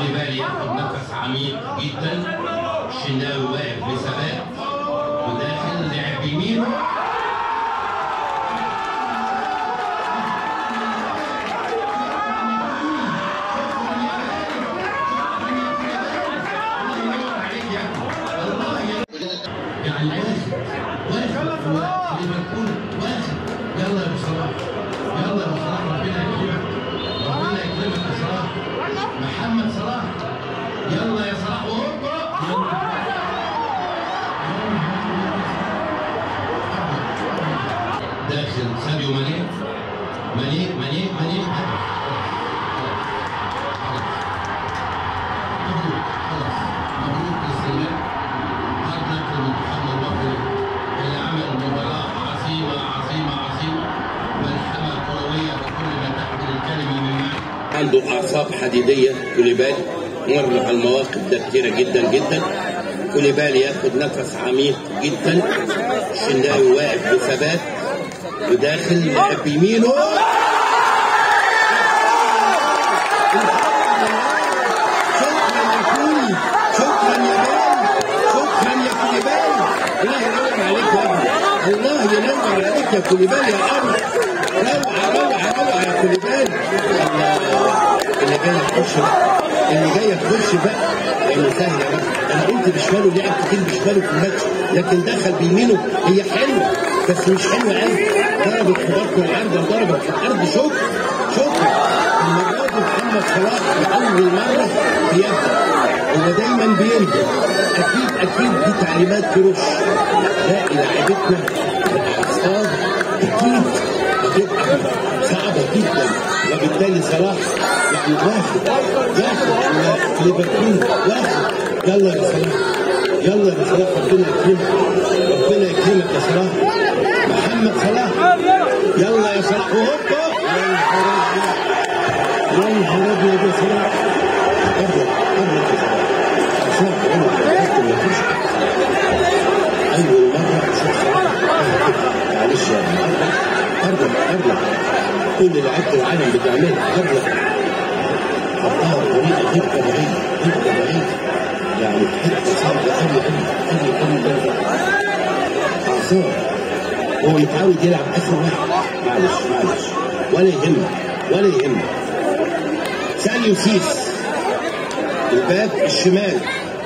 كوليبالي ياخد نفس عميق جدا الشناوي واقف بثبات وداخل لعب يمينه يعني واخد واخد ليفربول واخد يلا يا ابو صلاح يلا يا ابو صلاح ربنا يكرمك ربنا يكرمك يا صلاح محمد صلاح يلا يا صلاح اوروبا يلا داخل ساديو ماني ماني ماني ماني مبروك خلاص مبروك للسلام هارد لك لمنتخبنا الوطني اللي عمل مباراة عظيمة عظيمة عظيمة ملحمة كروية بكل ما تحمل الكلمة من معنى عنده اعصاب حديديه كوليبالي مر على المواقف ده كتيره جدا جدا كوليبالي ياخد نفس عميق جدا شناوي واقف بثبات وداخل لعب بيمينه شكرا يا كولي شكرا يا بال شكرا يا كوليبالي الله ينور عليك يا ابني الله ينور عليك يا كوليبالي يا ابني روعه روعه روعه يا كوليبالي الله اللي جاي يخش بقى اللي جاي يخش بقى يعني سهل يا رب انا قلت بشماله لعب كتير بشماله في الماتش لكن دخل بيمينه هي حلوه بس مش حلوه قوي ضربت في بطن العرض وضربت في الارض شكرا شكرا المره دي محمد صلاح لاول مره بيبدا هو دايما بينزل اكيد اكيد دي تعليمات كروش لا لعيبتنا الاعصاب اكيد هتبقى صعبه جدا وبالتالي صلاح يعني واخد واخد ليفربول واخد يلا يا صلاح يلا يا صلاح ربنا يكرمك ربنا يكرمك يا صلاح محمد صلاح يلا يا صلاح وهوبا يا نهار ابيض يا صلاح قرب قرب يا صلاح صلاح عمر ما فيش اول مره اشوف صلاح معلش يا قرب قرب كل لعيبه العالم بتعملها قرب حطها بطريقه غير طبيعيه غير طبيعيه يعني حته صعبه قوي قوي قوي قوي قوي اعصاب هو متعود يلعب اخر واحد معلش معلش ولا يهمك ولا يهمك ساليو سيس الباب الشمال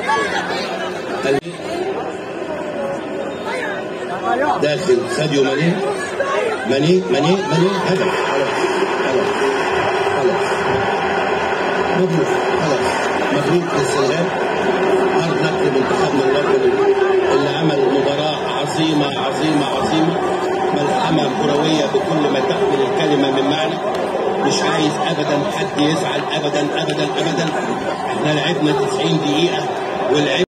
داخل ساديو ماني ماني ماني ماني هدف خلاص خلاص خلاص مبروك خلاص مبروك للسنغال هارد لك لمنتخبنا الوطني اللي عمل مباراة عظيمة عظيمة عظيمة ملحمة كروية بكل ما تحمل الكلمة من معنى مش عايز ابدا حد يزعل ابدا ابدا ابدا احنا لعبنا 90 دقيقة ولعبنا